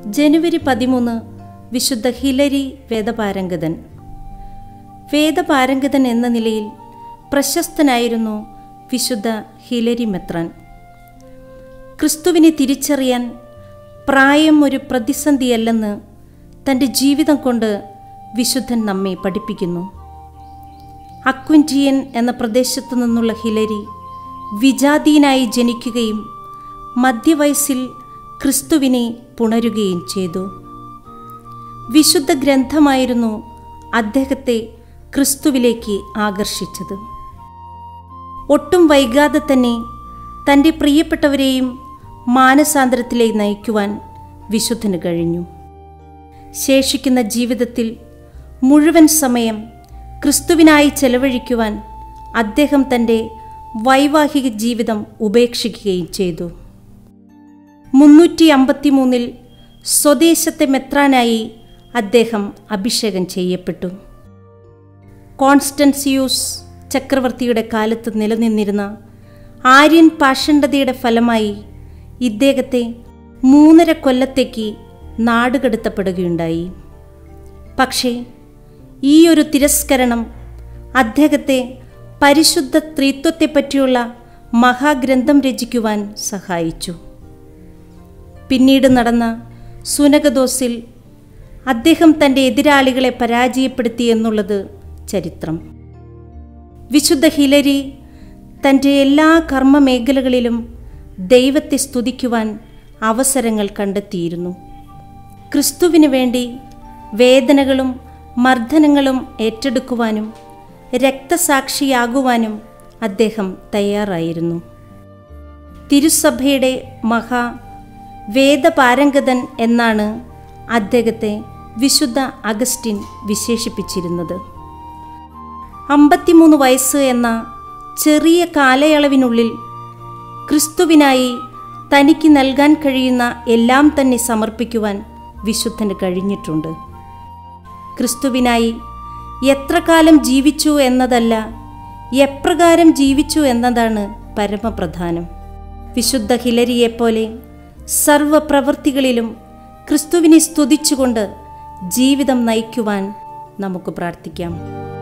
ജനുവരി പതിമൂന്ന് വിശുദ്ധ ഹിലരി വേദപാരംഗതൻ വേദപാരംഗതൻ എന്ന നിലയിൽ പ്രശസ്തനായിരുന്നു വിശുദ്ധ ഹിലരി മെത്രാൻ ക്രിസ്തുവിനെ തിരിച്ചറിയാൻ പ്രായം ഒരു പ്രതിസന്ധിയല്ലെന്ന് തൻ്റെ ജീവിതം കൊണ്ട് വിശുദ്ധൻ നമ്മെ പഠിപ്പിക്കുന്നു അക്വിൻറ്റിയൻ എന്ന പ്രദേശത്തു നിന്നുള്ള ഹിലരി വിജാതീനായി ജനിക്കുകയും മധ്യവയസ്സിൽ ക്രിസ്തുവിനെ പുണരുകയും ചെയ്തു വിശുദ്ധ ഗ്രന്ഥമായിരുന്നു അദ്ദേഹത്തെ ക്രിസ്തുവിലേക്ക് ആകർഷിച്ചത് ഒട്ടും വൈകാതെ തന്നെ തൻ്റെ പ്രിയപ്പെട്ടവരെയും മാനസാന്തരത്തിലേക്ക് നയിക്കുവാൻ വിശുദ്ധന് കഴിഞ്ഞു ശേഷിക്കുന്ന ജീവിതത്തിൽ മുഴുവൻ സമയം ക്രിസ്തുവിനായി ചെലവഴിക്കുവാൻ അദ്ദേഹം തൻ്റെ വൈവാഹിക ജീവിതം ഉപേക്ഷിക്കുകയും ചെയ്തു മുന്നൂറ്റി അമ്പത്തിമൂന്നിൽ സ്വദേശത്തെ മെത്രാനായി അദ്ദേഹം അഭിഷേകം ചെയ്യപ്പെട്ടു കോൺസ്റ്റൻസിയൂസ് ചക്രവർത്തിയുടെ കാലത്ത് നിലനിന്നിരുന്ന ആര്യൻ പാഷണ്ഡതയുടെ ഫലമായി ഇദ്ദേഹത്തെ മൂന്നര കൊല്ലത്തേക്ക് നാടുകടത്തപ്പെടുകയുണ്ടായി പക്ഷേ ഈ ഒരു തിരസ്കരണം അദ്ദേഹത്തെ പരിശുദ്ധ ത്രിത്വത്തെപ്പറ്റിയുള്ള മഹാഗ്രന്ഥം രചിക്കുവാൻ സഹായിച്ചു പിന്നീട് നടന്ന സുനകദോസിൽ അദ്ദേഹം തൻ്റെ എതിരാളികളെ പരാജയപ്പെടുത്തി എന്നുള്ളത് ചരിത്രം വിശുദ്ധ ഹിലരി തൻ്റെ എല്ലാ കർമ്മ മേഖലകളിലും ദൈവത്തെ സ്തുതിക്കുവാൻ അവസരങ്ങൾ കണ്ടെത്തിയിരുന്നു ക്രിസ്തുവിന് വേണ്ടി വേദനകളും മർദ്ദനങ്ങളും ഏറ്റെടുക്കുവാനും രക്തസാക്ഷിയാകുവാനും അദ്ദേഹം തയ്യാറായിരുന്നു തിരുസഭയുടെ മഹാ വേദപാരംഗതൻ എന്നാണ് അദ്ദേഹത്തെ വിശുദ്ധ അഗസ്റ്റിൻ വിശേഷിപ്പിച്ചിരുന്നത് അമ്പത്തിമൂന്ന് വയസ്സ് എന്ന ചെറിയ കാലയളവിനുള്ളിൽ ക്രിസ്തുവിനായി തനിക്ക് നൽകാൻ കഴിയുന്ന എല്ലാം തന്നെ സമർപ്പിക്കുവാൻ വിശുദ്ധന് കഴിഞ്ഞിട്ടുണ്ട് ക്രിസ്തുവിനായി എത്ര കാലം ജീവിച്ചു എന്നതല്ല എപ്രകാരം ജീവിച്ചു എന്നതാണ് പരമപ്രധാനം വിശുദ്ധ ഹിലരിയെപ്പോലെ സർവപ്രവൃത്തികളിലും ക്രിസ്തുവിനെ സ്തുതിച്ചുകൊണ്ട് ജീവിതം നയിക്കുവാൻ നമുക്ക് പ്രാർത്ഥിക്കാം